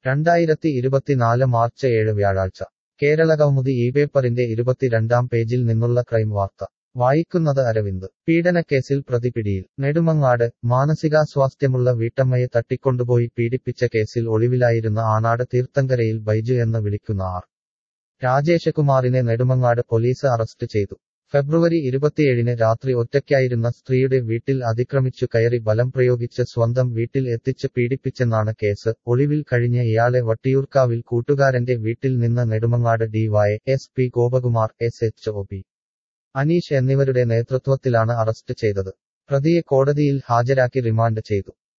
രണ്ടായിരത്തി ഇരുപത്തിനാല് മാർച്ച് ഏഴ് വ്യാഴാഴ്ച കേരളകൗമുദി ഈ പേപ്പറിന്റെ ഇരുപത്തിരണ്ടാം പേജിൽ നിന്നുള്ള ക്രൈം വാർത്ത വായിക്കുന്നത് അരവിന്ദ് പീഡനക്കേസിൽ പ്രതി പിടിയിൽ നെടുമങ്ങാട് മാനസികാസ്വാസ്ഥ്യമുള്ള വീട്ടമ്മയെ തട്ടിക്കൊണ്ടുപോയി പീഡിപ്പിച്ച കേസിൽ ഒളിവിലായിരുന്ന ആണാട് തീർത്ഥങ്കരയിൽ ബൈജു എന്ന് വിളിക്കുന്ന ആർ രാജേഷകുമാറിനെ നെടുമങ്ങാട് പോലീസ് അറസ്റ്റ് ചെയ്തു ഫെബ്രുവരി ഇരുപത്തിയേഴിന് രാത്രി ഒറ്റയ്ക്കായിരുന്ന സ്ത്രീയുടെ വീട്ടിൽ അതിക്രമിച്ചു കയറി ബലം പ്രയോഗിച്ച് സ്വന്തം വീട്ടിൽ എത്തിച്ച് പീഡിപ്പിച്ചെന്നാണ് കേസ് ഒളിവിൽ കഴിഞ്ഞ ഇയാളെ വട്ടിയൂർക്കാവിൽ കൂട്ടുകാരന്റെ വീട്ടിൽ നിന്ന് Nedumangad DY S P Gopakumar S H O P Aneesh എന്നിവരുടെ നേതൃത്വത്തിലാണ് അറസ്റ്റ് ചെയ്തത് പ്രതിയെ കോടതിയിൽ ഹാജരാക്കി റിമാൻഡ് ചെയ്തു